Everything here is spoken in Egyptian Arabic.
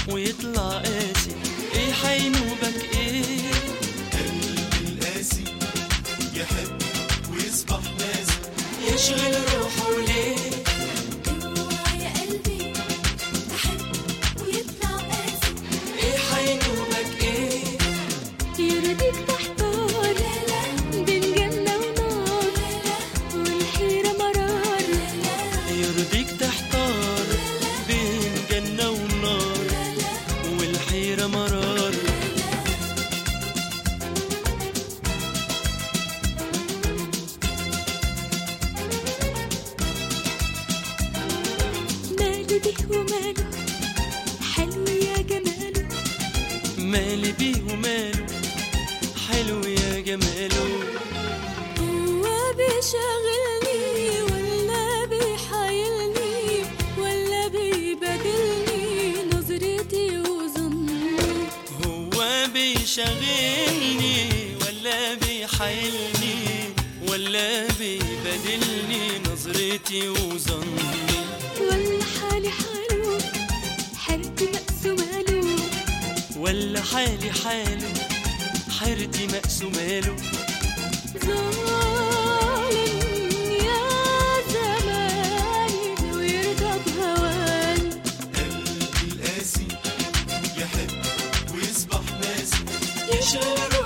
ويطلع قاسي ايه حينوبك ايه قلبي القاسي يحب ويصبح ناسي يشغل روحه ليه اوعى يا قلبي تحب ويطلع قاسي ايه حينوبك ايه يرضيك تحتار بين جنة ونار والحيرة مرار يرضيك تحتار بين جنة ونار والحيرة مرار ماله بيه وماله حلو يا جماله مالي بيه وماله حلو يا جماله هو بيشغلني ولا بيحايلني ولا بيبادلني نظرتي وظني هو بيشغلني ولا بيحايلني ولا بيبادلني نظرتي وظني ولا حالي حاله حالتي مقسوماله ولا حالي حاله حيرتي مقسوماله ظالم يا زماني ويرضى بهواني قلبي القاسي يحب ويصبح ناسي يشغل